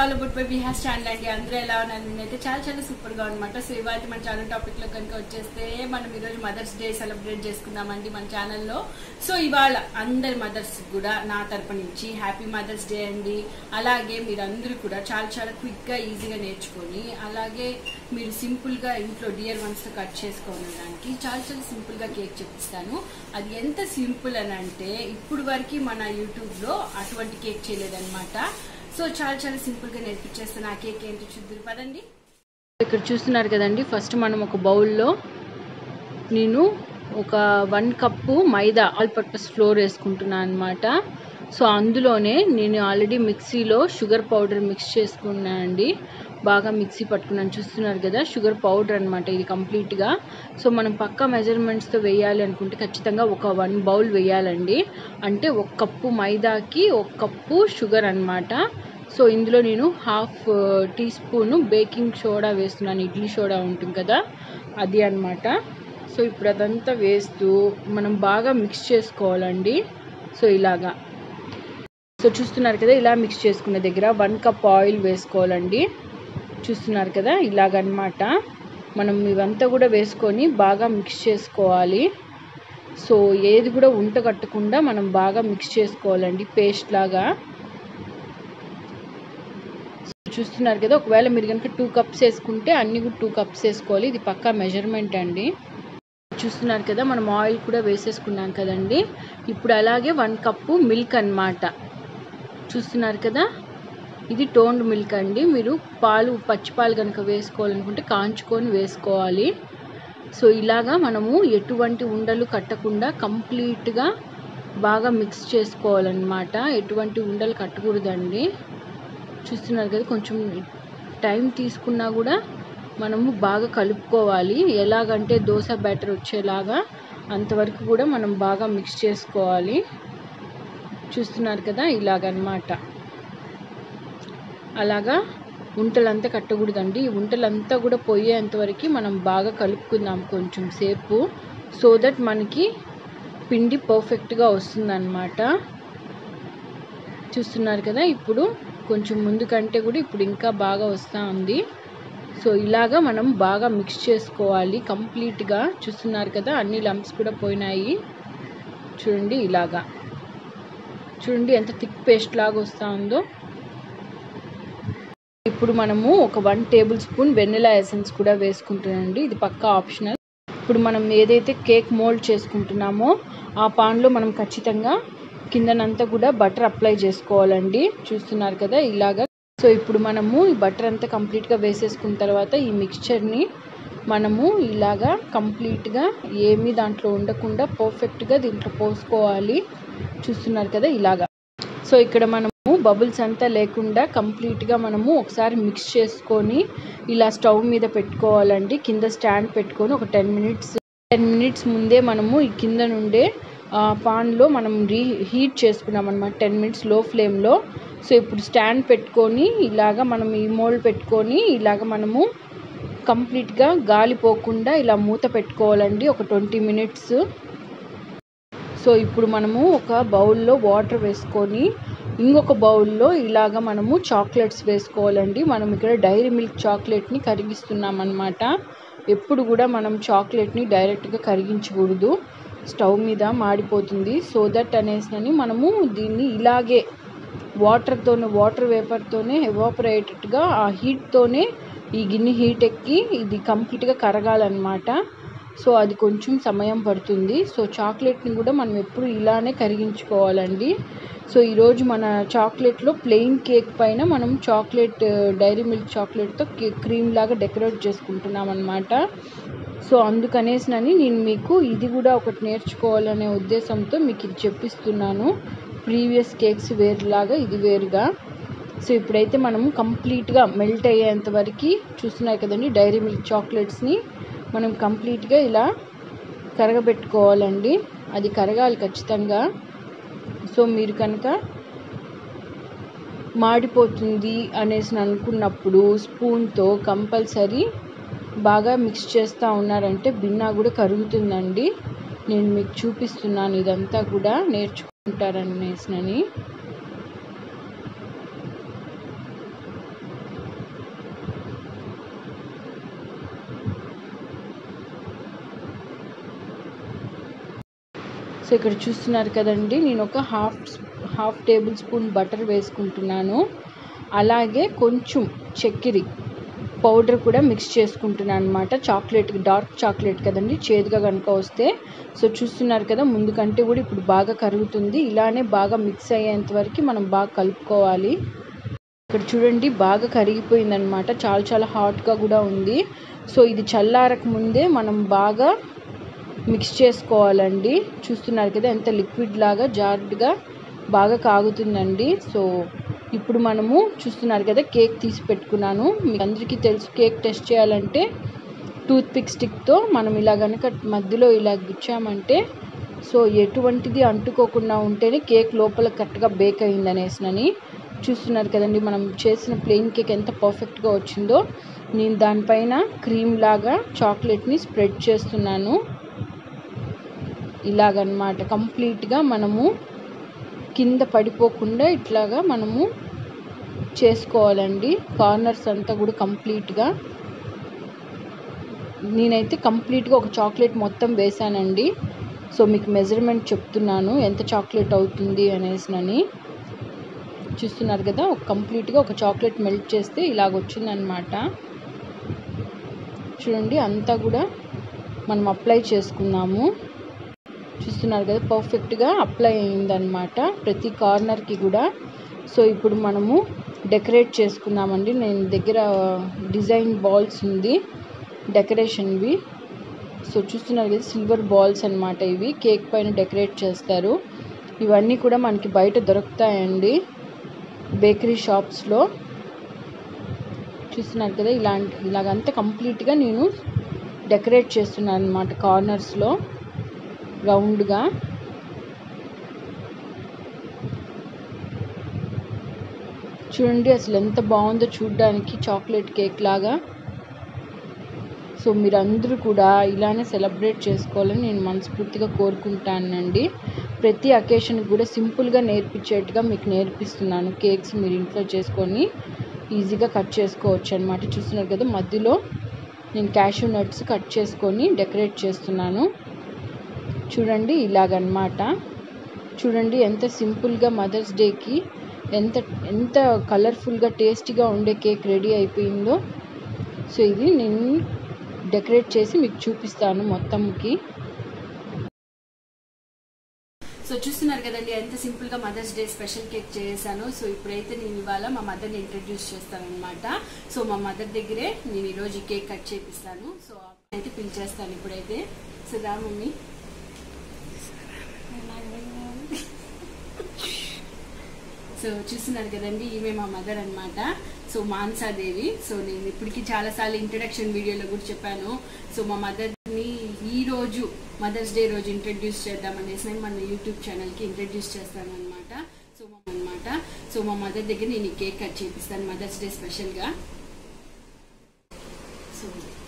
all about bye Bihar stand అండి అందరూ ఎలా ఉన్నారు నేనైతే చాలా చాలా సూపర్ గా అనమాట సో ఇవాళ మన ఛానల్ టాపిక్ లో కనుక వచ్చేస్తే మనం ఈరోజు మదర్స్ డే సెలబ్రేట్ చేసుకుందామండి మన ఛానల్లో సో ఇవాళ అందరి మదర్స్ కూడా నా తరపు నుంచి హ్యాపీ మదర్స్ డే అండి అలాగే మీరందరూ కూడా చాలా చాలా క్విక్ గా ఈజీగా నేర్చుకొని అలాగే మీరు సింపుల్ గా ఇంట్లో డియర్ వన్స్ తో కట్ చేసుకోవడానికి చాలా చాలా సింపుల్ గా కేక్ చూపిస్తాను అది ఎంత సింపుల్ అని అంటే ఇప్పుడు వరకు మన యూట్యూబ్ లో అటువంటి కేక్ చేయలేదన్నమాట సో చాలా చాలా సింపుల్ గా నేర్పించేస్తాను ఆ కేక్ ఏంటో చూద్దరు పదండి ఇక్కడ చూస్తున్నారు కదండి ఫస్ట్ మనం ఒక బౌల్లో నేను ఒక one cup maida all purpose flour వేసుకుంటున్నాను అనమాట సో అందులోనే నేను ఆల్రెడీ మిక్సీలో షుగర్ పౌడర్ మిక్స్ చేసుకున్నానండి బాగా మిక్సీ పట్టుకున్నాను చూస్తున్నారు కదా షుగర్ పౌడర్ అనమాట ఇది కంప్లీట్గా సో మనం పక్క మెజర్మెంట్స్తో వేయాలి అనుకుంటే ఖచ్చితంగా ఒక వన్ బౌల్ వేయాలండి అంటే ఒక కప్పు మైదాకి ఒక కప్పు షుగర్ అనమాట సో ఇందులో నేను half teaspoon baking soda వేస్తున్నాను ఇడ్లీ సోడా ఉంటుంది కదా అది అనమాట సో ఇప్పుడు అదంతా వేస్తూ మనం బాగా మిక్స్ చేసుకోవాలండి సో ఇలాగా సో చూస్తున్నారు కదా ఇలా మిక్స్ చేసుకున్న దగ్గర వన్ కప్ ఆయిల్ వేసుకోవాలండి చూస్తున్నారు కదా ఇలాగనమాట మనం ఇవంతా కూడా వేసుకొని బాగా మిక్స్ చేసుకోవాలి సో ఏది కూడా ఉంట కట్టకుండా మనం బాగా మిక్స్ చేసుకోవాలండి పేస్ట్ లాగా చూస్తున్నారు కదా ఒకవేళ మీరు కనుక టూ కప్స్ వేసుకుంటే అన్ని కూడా టూ కప్స్ వేసుకోవాలి ఇది పక్కా మెజర్మెంట్ అండి చూస్తున్నారు కదా మనం ఆయిల్ కూడా వేసేసుకున్నాం కదండి ఇప్పుడు అలాగే వన్ కప్పు మిల్క్ అన్నమాట చూస్తున్నారు కదా ఇది టోన్డ్ మిల్క్ అండి మీరు పాలు పచ్చిపాలు కనుక వేసుకోవాలనుకుంటే కాంచుకొని వేసుకోవాలి సో ఇలాగా మనము ఎటువంటి ఉండలు కట్టకుండా కంప్లీట్గా బాగా మిక్స్ చేసుకోవాలన్నమాట ఎటువంటి ఉండలు కట్టకూడదండి చూస్తున్నారు కదా కొంచెం టైం తీసుకున్నా కూడా మనము బాగా కలుపుకోవాలి ఎలాగంటే దోశ బ్యాటర్ వచ్చేలాగా అంతవరకు కూడా మనం బాగా మిక్స్ చేసుకోవాలి చూస్తున్నారు కదా ఇలాగనమాట అలాగా ఉంటలంతా కట్టకూడదండి ఈ ఉంటలంతా కూడా పోయేంతవరకు మనం బాగా కలుపుకుందాం కొంచెం సేపు సో దట్ మనకి పిండి పర్ఫెక్ట్గా వస్తుందన్నమాట చూస్తున్నారు కదా ఇప్పుడు కొంచెం ముందు కంటే కూడా ఇప్పుడు ఇంకా బాగా వస్తూ ఉంది సో ఇలాగా మనం బాగా మిక్స్ చేసుకోవాలి కంప్లీట్గా చూస్తున్నారు కదా అన్ని లంప్స్ కూడా పోయినాయి చూడండి ఇలాగా చూడండి ఎంత థిక్ పేస్ట్ లాగా వస్తూ ఉందో ఇప్పుడు మనము ఒక one tablespoon vanilla essence కూడా వేసుకుంటానండి ఇది పక్కా ఆప్షనల్ ఇప్పుడు మనం ఏదైతే కేక్ మోల్డ్ చేసుకుంటున్నామో ఆ పాన్లో మనం ఖచ్చితంగా కిందనంతా కూడా బటర్ అప్లై చేసుకోవాలండి చూస్తున్నారు కదా ఇలాగా సో ఇప్పుడు మనము ఈ బటర్ అంతా కంప్లీట్గా వేసేసుకున్న తర్వాత ఈ మిక్స్చర్ని మనము ఇలాగా కంప్లీట్గా ఏమీ దాంట్లో ఉండకుండా పర్ఫెక్ట్గా దీంట్లో పోసుకోవాలి చూస్తున్నారు కదా ఇలాగా సో ఇక్కడ మనము బబుల్స్ అంతా లేకుండా కంప్లీట్గా మనము ఒకసారి మిక్స్ చేసుకొని ఇలా స్టవ్ మీద పెట్టుకోవాలండి కింద స్టాండ్ పెట్టుకొని ఒక టెన్ మినిట్స్ టెన్ మినిట్స్ ముందే మనము ఈ కింద నుండే పాన్లో మనం రీ హీట్ చేసుకున్నాం అనమాట టెన్ మినిట్స్ లో ఫ్లేమ్లో సో ఇప్పుడు స్టాండ్ పెట్టుకొని ఇలాగ మనం ఈ మోల్డ్ పెట్టుకొని ఇలాగ మనము కంప్లీట్గా గాలి పోకుండా ఇలా మూత పెట్టుకోవాలండి ఒక ట్వంటీ మినిట్స్ సో ఇప్పుడు మనము ఒక బౌల్లో వాటర్ వేసుకొని ఇంకొక బౌల్లో ఇలాగ మనము చాక్లెట్స్ వేసుకోవాలండి మనం ఇక్కడ డైరీ మిల్క్ చాక్లెట్ని కరిగిస్తున్నాం అనమాట ఎప్పుడు కూడా మనం చాక్లెట్ని డైరెక్ట్గా కరిగించకూడదు స్టవ్ మీద మాడిపోతుంది సో దట్ అనేసి మనము దీన్ని ఇలాగే వాటర్తోనే వాటర్ వేపర్తోనే ఎవాపరేటెడ్గా ఆ హీట్తోనే ఈ గిన్నె హీట్ ఎక్కి ఇది కంప్లీట్గా కరగాలన్నమాట సో అది కొంచెం సమయం పడుతుంది సో చాక్లెట్ని కూడా మనం ఎప్పుడు ఇలానే కరిగించుకోవాలండి సో ఈరోజు మన చాక్లెట్లో ప్లెయిన్ కేక్ పైన మనం చాక్లెట్ డైరీ మిల్క్ చాక్లెట్తో క్రీమ్ లాగా డెకరేట్ చేసుకుంటున్నాం అనమాట సో అందుకనేసినని నేను మీకు ఇది కూడా ఒకటి నేర్చుకోవాలనే ఉద్దేశంతో మీకు ఇది చెప్పిస్తున్నాను ప్రీవియస్ కేక్స్ వేరులాగా ఇది వేరుగా సో ఇప్పుడైతే మనం కంప్లీట్గా మెల్ట్ అయ్యేంత వరకు చూస్తున్నారు కదండి డైరీ మిల్క్ చాక్లెట్స్ని మనం కంప్లీట్గా ఇలా కరగబెట్టుకోవాలండి అది కరగాలి ఖచ్చితంగా సో మీరు కనుక మాడిపోతుంది అనేసి అనుకున్నప్పుడు స్పూన్తో కంపల్సరీ బాగా మిక్స్ చేస్తూ ఉన్నారంటే బిన్నా కూడా కరుగుతుందండి నేను మీకు చూపిస్తున్నాను ఇదంతా కూడా నేర్చుకుంటారనేసినని ఇక్కడ చూస్తున్నారు కదండి నేను ఒక half half tablespoon butter వేసుకుంటున్నాను అలాగే కొంచెం చక్కెర పౌడర్ కూడా మిక్స్ చేసుకుంటున్నాను అనమాట చాక్లెట్ డార్క్ చాక్లెట్ కదండి చేదుగా కనుక వస్తే సో చూస్తున్నారు కదా ముందు కంటే కూడా ఇప్పుడు బాగా కరుగుతుంది ఇలానే బాగా మిక్స్ అయ్యేంత వరకు మనం బాగా కలుపుకోవాలి ఇక్కడ చూడండి బాగా కరిగిపోయిందనమాట చాలా చాలా హాట్గా కూడా ఉంది సో ఇది చల్లారక ముందే మనం బాగా మిక్స్ చేసుకోవాలండి చూస్తున్నారు కదా ఎంత లిక్విడ్ లాగా జార్డ్గా బాగా కాగుతుందండి సో ఇప్పుడు మనము చూస్తున్నారు కదా కేక్ తీసి పెట్టుకున్నాను మీకు అందరికీ తెలుసు కేక్ టెస్ట్ చేయాలంటే టూత్ పిక్ స్టిక్తో మనం ఇలా కనుక మధ్యలో ఇలా గుచ్చామంటే సో ఎటువంటిది అంటుకోకుండా ఉంటేనే కేక్ లోపల కరెక్ట్గా బేక్ అయిందనేసినని చూస్తున్నారు కదండి మనం చేసిన ప్లెయిన్ కేక్ ఎంత పర్ఫెక్ట్గా వచ్చిందో నేను దానిపైన క్రీమ్ లాగా చాక్లెట్ని స్ప్రెడ్ చేస్తున్నాను ఇలాగనమాట కంప్లీట్గా మనము కింద పడిపోకుండా ఇట్లాగా మనము చేసుకోవాలండి కార్నర్స్ అంతా కూడా కంప్లీట్గా నేనైతే కంప్లీట్గా ఒక చాక్లెట్ మొత్తం వేసానండి సో మీకు మెజర్మెంట్ చెప్తున్నాను ఎంత చాక్లెట్ అవుతుంది అనేసినని చూస్తున్నారు కదా ఒక కంప్లీట్గా ఒక చాక్లెట్ మెల్ట్ చేస్తే ఇలాగ వచ్చిందనమాట చూడండి అంతా కూడా మనం అప్లై చేసుకున్నాము చూస్తున్నారు కదా పర్ఫెక్ట్గా అప్లై అయిందనమాట ప్రతి కార్నర్కి కూడా సో ఇప్పుడు మనము డెకరేట్ చేసుకుందామండి నేను దగ్గర డిజైన్ బాల్స్ ఉంది డెకరేషన్వి సో చూస్తున్నారు కదా సిల్వర్ బాల్స్ అనమాట ఇవి కేక్ పైన డెకరేట్ చేస్తారు ఇవన్నీ కూడా మనకి బయట దొరుకుతాయండి బేకరీ షాప్స్లో చూస్తున్నారు కదా ఇలాంటి ఇలాగంతా కంప్లీట్గా నేను డెకరేట్ చేస్తున్నాను అనమాట కార్నర్స్లో రౌండ్గా చూడండి అసలు ఎంత బాగుందో చూడడానికి చాక్లెట్ కేక్ లాగా సో మీరు అందరూ కూడా ఇలానే సెలబ్రేట్ చేసుకోవాలని నేను మనస్ఫూర్తిగా కోరుకుంటానండి ప్రతి అకేషన్కి కూడా సింపుల్గా నేర్పించేట్టుగా మీకు నేర్పిస్తున్నాను కేక్స్ మీరు ఇంట్లో చేసుకొని ఈజీగా కట్ చేసుకోవచ్చు అనమాట చూస్తున్నారు కదా మధ్యలో నేను క్యాషూ నట్స్ కట్ చేసుకొని డెకరేట్ చేస్తున్నాను చూడండి ఇలాగనమాట చూడండి ఎంత సింపుల్గా మదర్స్ డేకి ఎంత ఎంత కలర్ఫుల్గా టేస్టీగా ఉండే కేక్ రెడీ అయిపోయిందో సో ఇది నేను డెకరేట్ చేసి మీకు చూపిస్తాను మొత్తంకి సో చూస్తున్నారు కదండి ఎంత సింపుల్ గా మదర్స్ డే స్పెషల్ కేక్ చేశాను సో ఇప్పుడైతే నేను ఇవాళ మా మదర్ని ఇంట్రడ్యూస్ చేస్తాను అనమాట సో మా మదర్ దగ్గరే నేను ఈ రోజు ఈ కేక్ కట్ చేపిస్తాను సో అయితే పిలిచేస్తాను ఇప్పుడైతే సో రా మమ్మీ సో చూస్తున్నారు కదండి ఈమె మా మదర్ అన్నమాట సో మాన్సాదేవి సో నేను ఇప్పటికి చాలాసార్లు ఇంట్రడక్షన్ వీడియోలో కూడా చెప్పాను సో మా మదర్ని ఈ రోజు మదర్స్ డే రోజు ఇంట్రడ్యూస్ చేద్దాం అనేసి నేను మన యూట్యూబ్ ఛానల్కి ఇంట్రడ్యూస్ చేస్తాను అనమాట సో మా అనమాట సో మా మదర్ దగ్గర నేను ఈ కేక్ కట్ చేపిస్తాను మదర్స్ డే స్పెషల్గా so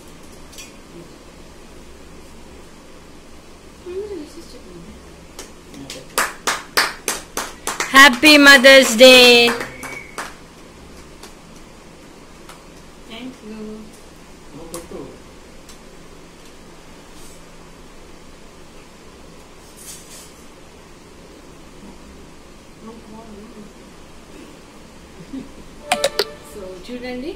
happy Mother's Day thank you so చూడండి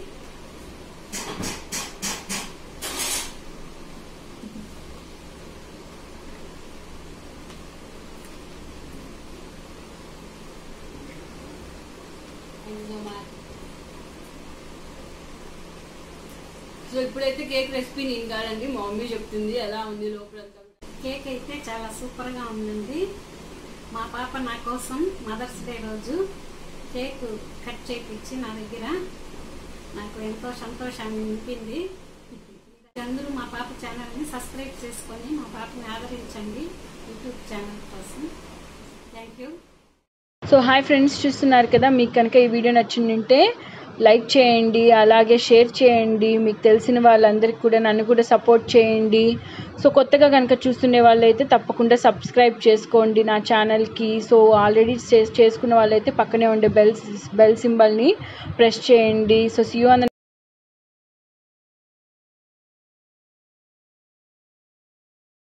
సో ఇప్పుడైతే కేక్ రెసిపీ నేను కాదండి మా మమ్మీ చెప్తుంది ఎలా ఉంది లోపలంతా కేక్ అయితే చాలా సూపర్గా ఉందండి మా పాప నా కోసం మదర్స్ డే రోజు కేక్ కట్ చేపించి నా దగ్గర నాకు ఎంతో సంతోషాన్ని నింపింది అందరూ మా పాప ఛానల్ని సబ్స్క్రైబ్ చేసుకొని మా పాపని ఆదరించండి యూట్యూబ్ ఛానల్ కోసం thank you so hi friends చూస్తున్నారు కదా మీకు కనుక ఈ వీడియో నచ్చిందంటే లైక్ చేయండి అలాగే షేర్ చేయండి మీకు తెలిసిన వాళ్ళందరికీ కూడా నన్ను కూడా సపోర్ట్ చేయండి సో కొత్తగా కనుక చూస్తుండే వాళ్ళైతే తప్పకుండా సబ్స్క్రైబ్ చేసుకోండి నా ఛానల్కి సో ఆల్రెడీ చేసుకున్న వాళ్ళైతే పక్కనే ఉండే బెల్ బెల్ సింబల్ని ప్రెస్ చేయండి సో సీ యూ ఆన్